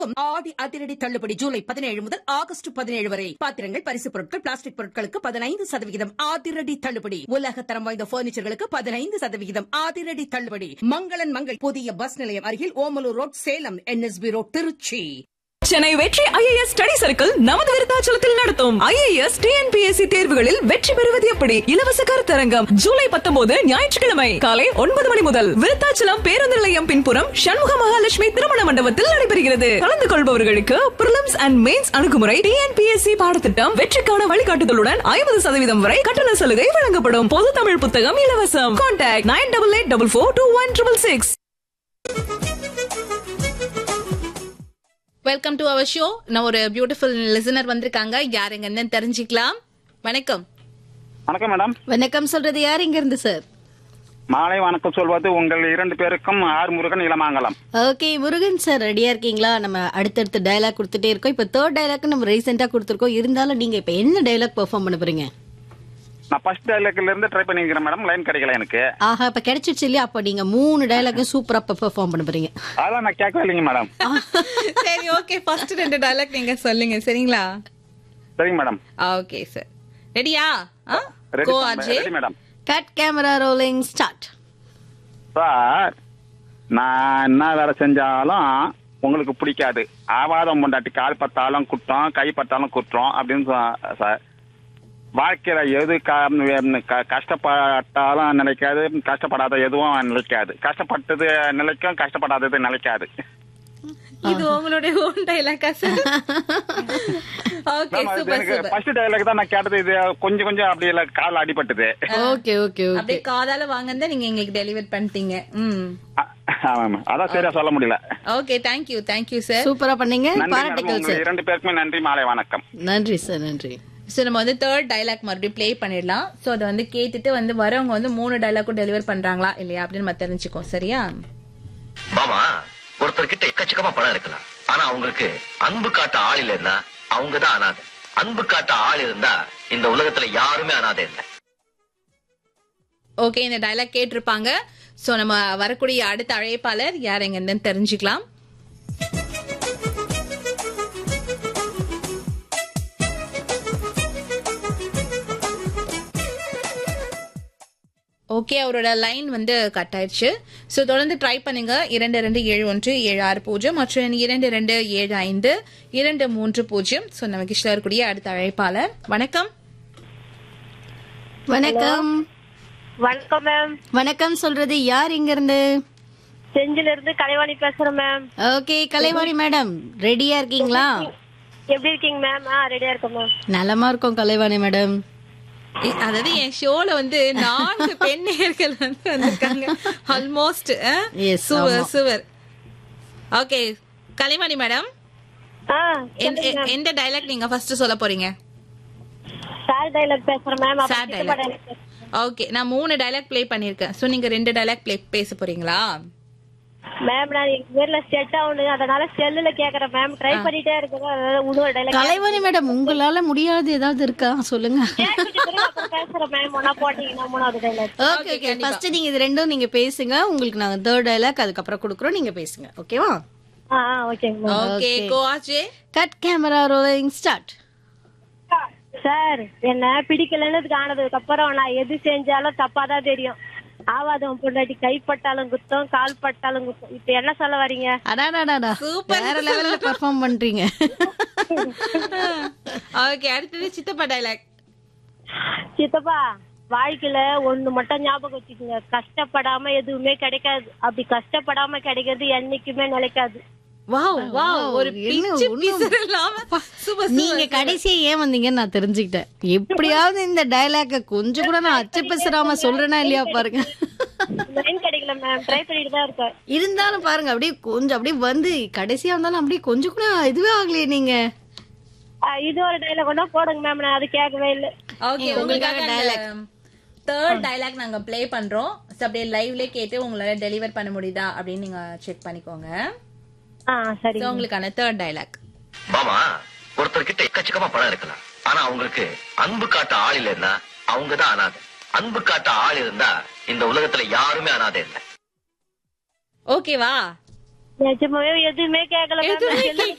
ஆடி அதிரடி தள்ளுபடி ஜூலை பதினேழு முதல் ஆகஸ்ட் பதினேழு வரை பாத்திரங்கள் பரிசு பொருட்கள் பிளாஸ்டிக் பொருட்களுக்கு பதினைந்து சதவிகிதம் அதிரடி தள்ளுபடி உலக தரம் வாய்ந்த பர்னிச்சர்களுக்கு பதினைந்து சதவிகிதம் அதிரடி தள்ளுபடி மங்களன் மங்கள் புதிய பஸ் நிலையம் அருகில் Omalur road Salem NSB road Tiruchi Chennai Vetri IAS study circle நமது விருத்தாச்சலத்தில் நடத்தும் ஐஏஎஸ் டிஎன்பிஎஸ்சி தேர்வுகளில் வெற்றி பெறுவது எப்படி இலவச கருத்தரங்கம் ஜூலை பத்தொன்பது ஞாயிற்றுக்கிழமை காலை ஒன்பது மணி முதல் விருத்தாச்சலம் பேருந்து நிலையம் பின்புறம் சண்முக மகாலட்சுமி திருமண மண்டபத்தில் நடைபெறுகிறது கலந்து கொள்பவர்களுக்கு பிரிலிம்ஸ் அண்ட் மெயின்ஸ் அணுகுமுறை டிஎன்பிஎஸ்சி பாடத்திட்டம் வெற்றிக்கான வழிகாட்டுதலுடன் ஐம்பது சதவீதம் வரை கட்டண சலுகை வழங்கப்படும் பொது தமிழ் புத்தகம் இலவசம் contact nine double eight double four two one triple six welcome to our show நான் ஒரு பியூட்டிஃபுல் லிசனர் வந்திருக்காங்க யாருங்கன்னு தெரிஞ்சுக்கலாம் வணக்கம் வணக்கம் மேடம் வணக்கம் சொல்றது யார் இங்க இருந்து சார் மாலை வணக்கம் சொல்வது உங்கள் இரண்டு பேருக்கும் R Murugan Ilamangalam okay Murugan sir ரெடியா இருக்கீங்களா நம்ம அடுத்தடுத்து டயலாக் கொடுத்துட்டே இருக்கோம் இப்போ தேர்ட் டயலாக் நம்ம ரீசெண்டா கொடுத்துருக்கோம் இருந்தாலும் நீங்க இப்போ என்ன டயலாக் பெர்ஃபார்ம் பண்ண போறீங்க நான் ஃபர்ஸ்ட் டைலாக்ல இருந்து ட்ரை பண்ணிக்கிறேன் மேடம் லைன் கிடைக்கல எனக்கு ஆஹா இப்ப கிடைச்சிருச்சு இல்லையா அப்ப நீங்க மூணு டயலாக்கும் சூப்பரா பெர்ஃபார்ம் பண்ண போறீங்க அதான் நான் கேட்கவே இல்லைங்க மேடம் சரி ஓகே ஃபர்ஸ்ட் ரெண்டு டயலாக் நீங்க சொல்லுங்க சரிங்களா சரிங்க மேடம் ஓகே சார் ரெடியா ready go Ajay ready madam cut camera rolling start sir நான் என்ன வேலை செஞ்சாலும் உங்களுக்கு பிடிக்காது ஆவாதம் பொண்டாட்டி கால் பத்தாலும் குற்றம் கை பத்தாலும் குற்றம் அப்படின்னு சொ- சார் வாழ்க்கையில எது க- க- கஷ்டப்பட்டாலும் நிலைக்காது கஷ்டப்படாத எதுவும் நிலைக்காது கஷ்டப்பட்டது நிலைக்கும் கஷ்டப்படாதது நிலைக்காது இது உங்களுடைய ஓன் டயலாக்கா சார் ஓகே மேம், அது சூப்பர் எனக்கு சூப்பர் ஃபர்ஸ்ட் டைலாக் தான் நான் கேட்டது இது கொஞ்சம் கொஞ்சம் அப்படி இல்ல கால் அடிபட்டது ஓகே ஓகே ஓகே அப்படியே காதால வாங்கன்னு நீங்க எங்களுக்கு டெலிவர் பண்ணிட்டீங்க ம் அ- ஆமாம் மேம். அதான் சரியா சொல்ல முடியல ஓகே தேங்க்யூ தேங்க்யூ சார் சூப்பரா பண்ணீங்க நன்றி மேடம் பாராட்டுக்கள் உங்க சார் இரண்டு பேருக்குமே நன்றி மாலை வணக்கம் நன்றி சார் நன்றி ஸோ நம்ம வந்து தேர்ட் டைலாக் மறுபடியும் ப்ளே பண்ணிடலாம் ஸோ அதை வந்து கேட்டுட்டு வந்து வரவங்க வந்து மூணு டைலாக்கும் டெலிவர் பண்றாங்களா இல்லையா அப்படின்னு நம்ம தெரிஞ்சுக்கோ சரியா மாமா ஒருத்தர் கிட்ட எக்கச்சக்கமா பணம் இருக்கலாம் ஆனா அவங்களுக்கு அன்பு காட்ட ஆள் இல்லைன்னா அவங்க தான் அனாதை அன்பு காட்ட ஆள் இருந்தா இந்த உலகத்துல யாருமே அனாதை இல்லை ஓகே இந்த டைலாக் கேட்டிருப்பாங்க ஸோ நம்ம வரக்கூடிய அடுத்த அழைப்பாளர் யார் எங்கன்னு தெரிஞ்சுக்கலாம் ஓகே அவரோட லைன் வந்து கட் ஆயிடுச்சு ஸோ தொடர்ந்து ட்ரை பண்ணுங்க இரண்டு ரெண்டு ஏழு ஒன்று ஏழு ஆறு பூஜ்ஜியம் மற்றும் இரண்டு ரெண்டு ஏழு ஐந்து இரண்டு மூன்று பூஜ்ஜியம் ஸோ நம்ம கிருஷ்ணா இருக்கக்கூடிய அடுத்த அழைப்பாளர் வணக்கம் வணக்கம் வணக்கம் மேம் வணக்கம் சொல்றது யார் இங்க இருந்து செஞ்சில இருந்து கலைவாணி பேசுறேன் மேம் ஓகே கலைவாணி மேடம் ரெடியா இருக்கீங்களா எப்படி இருக்கீங்க மேம் ஆ ரெடியா இருக்கேன் மேம் நலமா இருக்கோம் கலைவாணி மேடம் இ- அதாவது என் ஷோல வந்து நான்கு பெண் நேயர்கள் வந்து வந்திருக்காங்க ஆல்மோஸ்ட் Yes, சுவர் ஆமா. சுவர் ஓகே கலைமணி மேடம் ஆ எந்த- எ- எந்த டைலாக் நீங்க ஃபர்ஸ்ட் சொல்ல போறீங்க சார் டைலாக் பேசுறேன் மேம் Sad dialogue. ஓகே நான் மூணு டைலாக் ப்ளே பண்ணிருக்கேன் சோ நீங்க ரெண்டு டைலாக் ப்ளே பேச போறீங்களா மேம் நான் எங்க ஊர்ல செட் ஆகணும் அதனால செல்லுல கேக்குறேன் மேம் ட்ரை பண்ணிட்டே இருக்கேன் அதனால இன்னொரு டைலாக் கலைவாணி மேடம் உங்களால முடியாது ஏதாவது இருக்கா சொல்லுங்க பேசுறேன் மேம் ஒன்னா போட்டீங்கன்னா மூணாவது டைலாக் ஓகே ஓகே ஃபர்ஸ்ட் நீங்க இது ரெண்டும் நீங்க பேசுங்க உங்களுக்கு நாங்க தேர்ட் டைலாக் அதுக்கப்புறம் கொடுக்குறோம் நீங்க பேசுங்க ஓகேவா ஆ ஆ ஓகேங்க மேம் ஓகே Okay. கோ ஆச்சே cut camera rolling start sir என்ன பிடிக்கலன்னதுக்கு ஆனதுக்கு அப்புறம் நான் எது செஞ்சாலும் தப்பா தான் தெரியும் ஆவாதம் பொண்டாட்டி கைப்பட்டாலும் குத்தம் கால் பட்டாலும் குத்தம் இப்ப என்ன சொல்ல வரீங்க அடாடாடாடா Super. வேற லெவல்ல பெர்ஃபார்ம் பண்றீங்க ஓகே அடுத்தது சித்தப்பா டைலாக் சித்தப்பா வாழ்க்கையில ஒண்ணு மட்டும் ஞாபகம் வச்சுக்கோங்க கஷ்டப்படாம எதுவுமே கிடைக்காது அப்படி கஷ்டப்படாம கிடைக்கிறது என்னைக்குமே நிலைக்காது வாவ் வாவ் ஒரு என்ன பிச்சு ஒண்ணும் பிசர் இல்லாம சூப்பர் நீங்க கடைசியா ஏன் வந்தீங்கன்னு நான் தெரிஞ்சுக்கிட்டேன் எப்படியாவது இந்த டயலாக்க கொஞ்சம் கூட நான் அச்சு பேசுறாம சொல்றேனா இல்லையா பாருங்க லைன் கிடைக்கல மேம் ட்ரை பண்ணிட்டு தான் இருக்கேன் இருந்தாலும் பாருங்க அப்படியே கொஞ்சம் அப்படியே வந்து கடைசியா வந்தாலும் அப்படியே கொஞ்சம் கூட இதுவே ஆகலையே நீங்க ஆ, இது ஒரு டைலாக் கொண்டா போடுங்க மேம் நான் அது கேட்கவே இல்லை ஓகே உங்களுக்காக டைலாக் தேர்ட் டைலாக் நாங்க ப்ளே பண்றோம் So, அப்படியே லைவ்ல கேட்டு உங்களால டெலிவர் பண்ண முடியுதா அப்படின்னு நீங்க செக் பண்ணிக்கோங்க ஆ சரி So, உங்களுக்கான தேர்ட் டைலாக் மாமா ஒருத்தர் கிட்ட எக்கச்சக்கமா பணம் இருக்கலாம் ஆனா அவங்களுக்கு அன்பு காட்ட ஆள் இல்லைன்னா அவங்க தான் அனாதை அன்பு காட்ட ஆள் இருந்தா இந்த உலகத்துல யாருமே அனாதை இல்லை ஓகேவா நிஜமாவே எதுவுமே கேட்கல எதுவுமே மேம்